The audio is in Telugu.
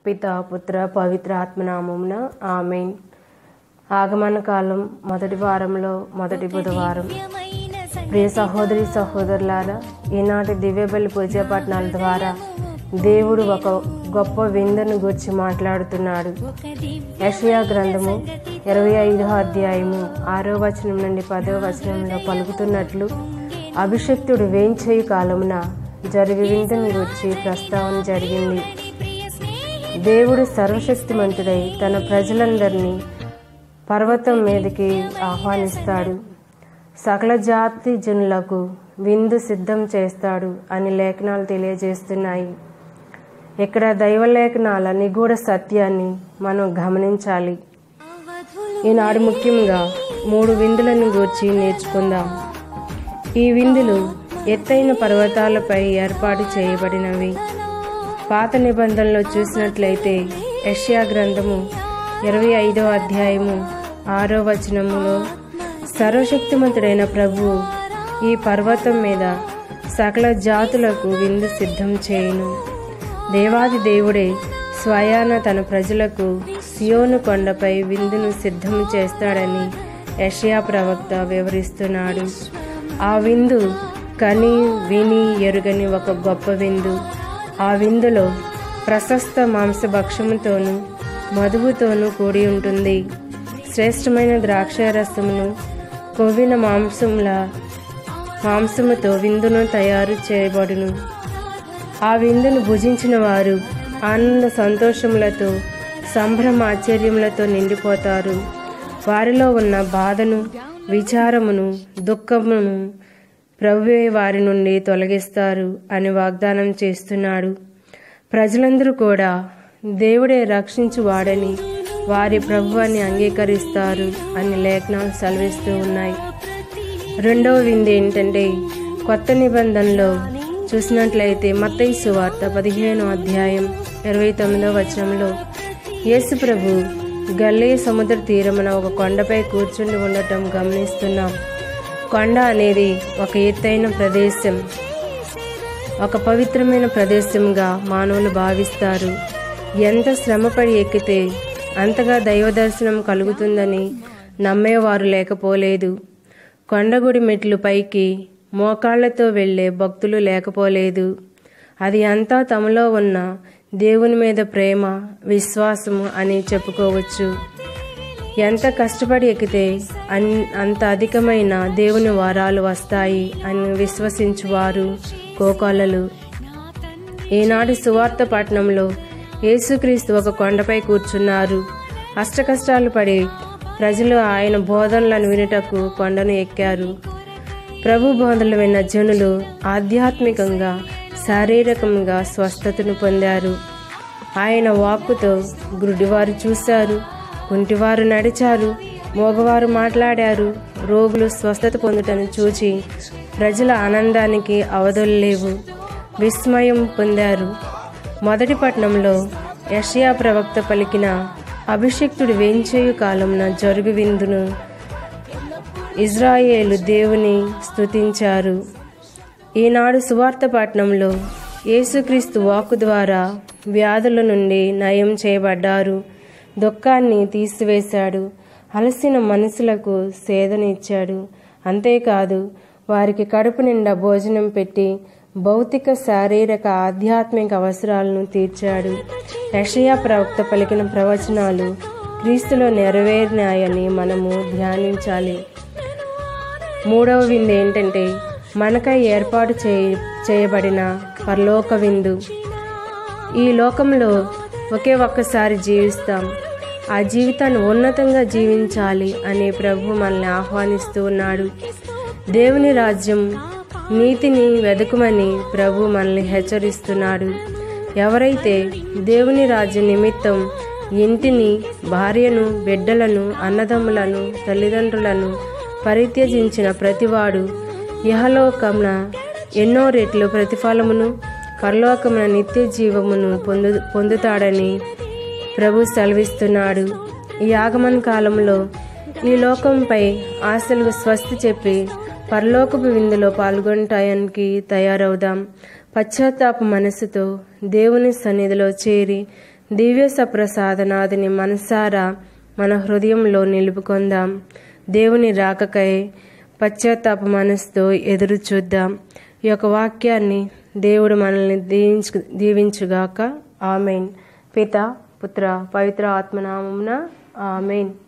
పిత పుత్ర పవిత్ర ఆత్మనామమున ఆమెన్ ఆగమన కాలం మొదటి వారంలో మొదటి బుధవారం ప్రియ సహోదరి సహోదరులారా ఈనాటి దివ్యబలి పూజా పట్టణాల ద్వారా దేవుడు ఒక గొప్ప విందును గురించి మాట్లాడుతున్నాడు యషయా గ్రంథము ఇరవై ఐదో అధ్యాయము ఆరో వచనం నుండి పదో వచనంలో పలుకుతున్నట్లు అభిషక్తుడు వేంచేయు కాలమున జరిగి విందును గురించి ప్రస్తావన జరిగింది దేవుడు సర్వశక్తిమంతుడై తన ప్రజలందరినీ పర్వతం మీదకి ఆహ్వానిస్తాడు సకల జాతి జనులకు విందు సిద్ధం చేస్తాడు అని లేఖనాలు తెలియజేస్తున్నాయి ఇక్కడ దైవలేఖనాల నిగూఢ సత్యాన్ని మనం గమనించాలి ఈనాడు ముఖ్యంగా మూడు విందులను గూర్చి నేర్చుకుందాం ఈ విందులు ఎత్తైన పర్వతాలపై ఏర్పాటు చేయబడినవి పాత నిబంధనలో చూసినట్లయితే యష్యా గ్రంథము ఇరవై ఐదో అధ్యాయము ఆరో వచనములో సర్వశక్తిమంతుడైన ప్రభువు ఈ పర్వతం మీద సకల జాతులకు విందు సిద్ధం చేయును దేవాది దేవుడే స్వయాన తన ప్రజలకు సియోను కొండపై విందును సిద్ధం చేస్తాడని యషయా ప్రవక్త వివరిస్తున్నాడు ఆ విందు కని విని ఎరుగని ఒక గొప్ప విందు ఆ విందులో ప్రశస్త మాంసభక్షముతోనూ మధువుతోనూ కూడి ఉంటుంది శ్రేష్టమైన ద్రాక్షారసమును కొవ్విన మాంసముల మాంసముతో విందును తయారు చేయబడును ఆ విందును భుజించిన వారు ఆనంద సంతోషములతో సంభ్రమాశ్చర్యములతో నిండిపోతారు వారిలో ఉన్న బాధను విచారమును దుఃఖమును ప్రభువే వారి నుండి తొలగిస్తారు అని వాగ్దానం చేస్తున్నాడు ప్రజలందరూ కూడా దేవుడే రక్షించువాడని వారి ప్రభువాన్ని అంగీకరిస్తారు అని లేఖనాలు సెలవిస్తూ ఉన్నాయి రెండవ విందు ఏంటంటే కొత్త నిబంధనలో చూసినట్లయితే మత్తయి సువార్త పదిహేను అధ్యాయం ఇరవై తొమ్మిదో వచనంలో యేసు ప్రభు గల్లే సముద్ర తీరమున ఒక కొండపై కూర్చుండి ఉండటం గమనిస్తున్నాం కొండ అనేది ఒక ఎత్తైన ప్రదేశం ఒక పవిత్రమైన ప్రదేశంగా మానవులు భావిస్తారు ఎంత శ్రమపడి ఎక్కితే అంతగా దైవ దర్శనం కలుగుతుందని నమ్మేవారు లేకపోలేదు కొండగుడి మెట్లు పైకి మోకాళ్లతో వెళ్లే భక్తులు లేకపోలేదు అది అంతా తమలో ఉన్న దేవుని మీద ప్రేమ విశ్వాసము అని చెప్పుకోవచ్చు ఎంత కష్టపడి ఎక్కితే అన్ అంత అధికమైన దేవుని వరాలు వస్తాయి అని విశ్వసించువారు కోకొల్లలు ఈనాటి సువార్త పట్టణంలో యేసుక్రీస్తు ఒక కొండపై కూర్చున్నారు అష్టకష్టాలు పడి ప్రజలు ఆయన బోధనలను వినుటకు కొండను ఎక్కారు ప్రభు బోధనలు విన్న జనులు ఆధ్యాత్మికంగా శారీరకంగా స్వస్థతను పొందారు ఆయన వాక్కుతో గురుడివారు చూశారు కుంటివారు నడిచారు మోగవారు మాట్లాడారు రోగులు స్వస్థత పొందుటను చూచి ప్రజల ఆనందానికి అవధులు లేవు విస్మయం పొందారు మొదటి పట్నంలో యషయా ప్రవక్త పలికిన అభిషక్తుడు వేంచేయు కాలంన జరుగు విందును ఇజ్రాయేలు దేవుని స్తుతించారు ఈనాడు సువార్త పట్నంలో యేసుక్రీస్తు వాక్కు ద్వారా వ్యాధుల నుండి నయం చేయబడ్డారు దుఃఖాన్ని తీసివేశాడు అలసిన మనసులకు సేదనిచ్చాడు అంతేకాదు వారికి కడుపు నిండా భోజనం పెట్టి భౌతిక శారీరక ఆధ్యాత్మిక అవసరాలను తీర్చాడు యషయా ప్రవక్త పలికిన ప్రవచనాలు క్రీస్తులో నెరవేరినాయని మనము ధ్యానించాలి మూడవ విందు ఏంటంటే మనకై ఏర్పాటు చేయ చేయబడిన పరలోక విందు ఈ లోకంలో ఒకే ఒక్కసారి జీవిస్తాం ఆ జీవితాన్ని ఉన్నతంగా జీవించాలి అని ప్రభు మనల్ని ఆహ్వానిస్తూ ఉన్నాడు దేవుని రాజ్యం నీతిని వెదకమని ప్రభు మనల్ని హెచ్చరిస్తున్నాడు ఎవరైతే దేవుని రాజ్యం నిమిత్తం ఇంటిని భార్యను బిడ్డలను అన్నదమ్ములను తల్లిదండ్రులను పరిత్యజించిన ప్రతివాడు ఇహలోకమున ఎన్నో రెట్లు ప్రతిఫలమును పరలోకమున నిత్య జీవమును పొందు పొందుతాడని ప్రభు సెలవిస్తున్నాడు ఈ ఆగమన కాలంలో ఈ లోకంపై ఆశలకు స్వస్తి చెప్పి పరలోకపు విందులో పాల్గొనటానికి తయారవుదాం పశ్చాత్తాప మనసుతో దేవుని సన్నిధిలో చేరి దివ్య సప్రసాదనాథుని మనసారా మన హృదయంలో నిలుపుకుందాం దేవుని రాకకై పశ్చాత్తాప మనసుతో ఎదురు చూద్దాం ఈ యొక్క వాక్యాన్ని దేవుడు మనల్ని దీవించు దీవించుగాక ఆమెన్ పిత పుత్ర పవిత్ర ఆత్మనామమున ఆమెన్